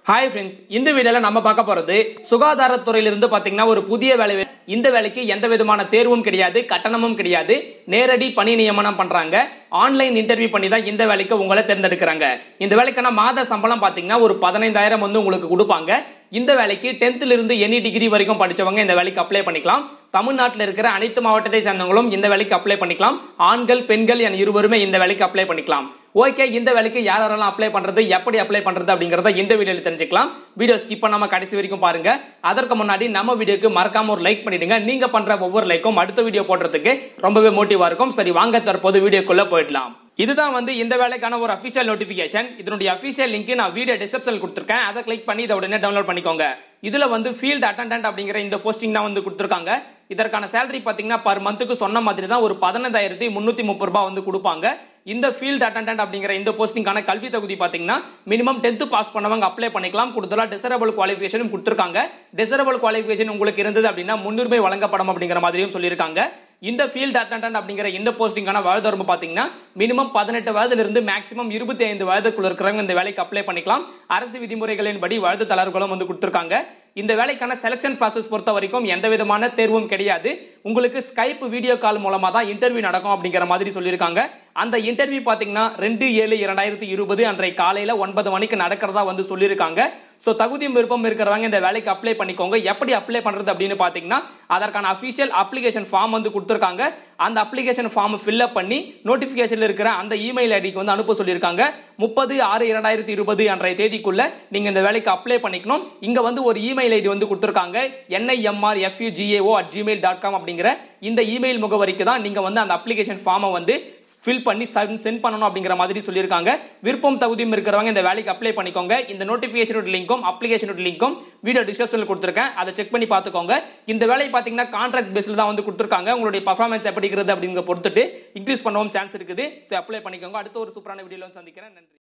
hi friends இந்த வீடியோல நம்ம பார்க்க போறது சுகாதாரத்துறையிலிருந்து பாத்தீங்கன்னா ஒரு புதிய வேலை இந்த வேலைக்கு எந்த விதமான தேர்வும் கிடையாது கட்டணமும் கிடையாது நேரடி பணி நியமனம் பண்றாங்க ஆன்லைன் இன்டர்வியூ பண்ணி தான் இந்த வேலைக்கு உங்களை தேர்ந்தெடுக்கிறாங்க இந்த வேலைக்கான மாத சம்பளம் பாத்தீங்கன்னா ஒரு பதினைந்தாயிரம் வந்து உங்களுக்கு கொடுப்பாங்க இந்த வேலைக்கு டென்த்ல இருந்து எனி டிகிரி வரைக்கும் படிச்சவங்க இந்த வேலைக்கு அப்ளை பண்ணிக்கலாம் தமிழ்நாட்டில் இருக்கிற அனைத்து மாவட்டத்தை சேர்ந்தவங்களும் இந்த வேலைக்கு அப்ளை பண்ணிக்கலாம் ஆண்கள் பெண்கள் என இருவருமே இந்த வேலைக்கு அப்ளை பண்ணிக்கலாம் ஓகே இந்த வேலைக்கு யார் யாரெல்லாம் அப்ளை பண்றது எப்படி அப்ளை பண்றது அப்படிங்கறத இந்த வீடியோல தெரிஞ்சுக்கலாம் வீடியோ ஸ்கிப் பண்ணாம கடைசி வரைக்கும் பாருங்க அதற்கு முன்னாடி நம்ம வீடியோக்கு மறக்காம ஒரு லைக் பண்ணிடுங்க நீங்க பண்ற ஒவ்வொரு லைக்கும் அடுத்த வீடியோ போடுறதுக்கு ரொம்பவே மோட்டிவா இருக்கும் சரி வாங்க தற்போது வீடியோக்குள்ள போயிடலாம் இதுதான் வந்து இந்த வேலைக்கான ஒரு அபிஷியல் நோட்டிபிகேஷன் இதனுடைய அபிஷியல் லிங்க் நான் வீடியோ டிஸ்கிரிப்ஷன் கொடுத்துருக்கேன் அதை கிளிக் பண்ணி இதை உடனே டவுன்லோட் பண்ணிக்கோங்க இதுல வந்து ஃபீல்ட் அட்டண்டன்ட் அப்படிங்கிற இந்த போஸ்டிங் தான் வந்து கொடுத்துருக்காங்க இதற்கான சேலரி பாத்தீங்கன்னா பர் மந்த்துக்கு சொன்ன மாதிரி தான் ஒரு பதினஞ்சாயிரத்தி முன்னூத்தி முப்பது ரூபாய் வந்து கொடுப்பாங்க இந்த ஃபீல்ட் அட்டண்டன்ட் அப்படிங்கிற இந்த போஸ்டிங்கான கல்வி தகுதி பாத்தீங்கன்னா மினிமம் டென்த் பாஸ் பண்ணவங்க அப்ளை பண்ணிக்கலாம் கூடுதலா டிசரபிள் குவாலிஃபிகேஷனும் கொடுத்துருக்காங்க டிசரபிள் குவாலிஃபிகேஷன் உங்களுக்கு இருந்தது அப்படின்னா முன்னுரிமை வழங்கப்படும் அப்படிங்கிற மாதிரியும் சொல்லியிருக்காங்க இந்த ஃபீல்ட் அட்டண்டன்ட் அப்படிங்கிற இந்த போஸ்டிங்கான வயது வரம்பு பாத்தீங்கன்னா மினிமம் பதினெட்டு வயதுல இருந்து மேக்ஸிமம் இருபத்தி ஐந்து வயதுக்குள்ள இருக்கிறவங்க இந்த வேலைக்கு அப்ளை பண்ணிக்கலாம் அரசு விதிமுறைகளின் படி வயது தளர்வுகளும் வந்து கொடுத்துருக்காங்க இந்த வேலைக்கான செலக்ஷன் ப்ராசஸ் பொறுத்த வரைக்கும் எந்த விதமான தேர்வும் கிடையாது உங்களுக்கு ஸ்கைப் வீடியோ கால் மூலமா தான் இன்டர்வியூ நடக்கும் அப்படிங்கிற மாதிரி சொல்லியிருக்காங்க அந்த இன்டர்வியூ பாத்தீங்கன்னா ரெண்டு ஏழு இரண்டாயிரத்தி இருபது அன்றைய காலையில ஒன்பது மணிக்கு நடக்கிறதா வந்து சொல்லியிருக்காங்க ஸோ தகுதியும் விருப்பம் இருக்கிறவங்க இந்த வேலைக்கு அப்ளை பண்ணிக்கோங்க எப்படி அப்ளை பண்றது அப்படின்னு பாத்தீங்கன்னா அதற்கான அபிஷியல் அப்ளிகேஷன் ஃபார்ம் வந்து கொடுத்துருக்காங்க அந்த அப்ளிகேஷன் ஃபார்ம் ஃபில்அப் பண்ணி நோட்டிபிகேஷன்ல இருக்கிற அந்த இமெயில் ஐடிக்கு வந்து அனுப்ப சொல்லியிருக்காங்க முப்பது ஆறு இரண்டாயிரத்தி இருபது அன்றைய தேதிக்குள்ள நீங்க இந்த வேலைக்கு அப்ளை பண்ணிக்கணும் இங்க வந்து ஒரு இமெயில் ஐடி வந்து கொடுத்துருக்காங்க NIMR FUGAO at Gmail dot com அப்படிங்கிற இந்த இமெயில் முகவரிக்கு தான் நீங்க வந்து அந்த அப்ளிகேஷன் ஃபார்மை வந்து ஃபில் பண்ணி சென்ட் பண்ணணும் அப்படிங்கிற மாதிரி சொல்லியிருக்காங்க விருப்பம் தகுதியும் இருக்கிறவங்க இந்த வேலைக்கு அப்ளை பண்ணிக்கோங்க இந்த நோட்டிபிகேஷனோட லிங்க்கும் அப்ளிகேஷனோட லிங்க்கும் வீடியோ டிஸ்கிரிப்ஷனில் கொடுத்துருக்கேன் அதை செக் பண்ணி பார்த்துக்கோங்க இந்த வேலை பார்த்தீங்கன்னா கான்ட்ராக்ட் பேஸில் தான் வந்து கொடுத்துருக்காங்க உங்களுடைய பர்ஃபார்மன்ஸ் எப்படி இருக்கிறது அப்படிங்கிற பொறுத்துட்டு இன்க்ரீஸ் பண்ணவும் சான்ஸ் இருக்குது ஸோ அப்ளை பண்ணிக்கோங்க அடுத்த ஒரு சூப்பரான வீடியோவில் சந்திக்கிறேன் நன்றி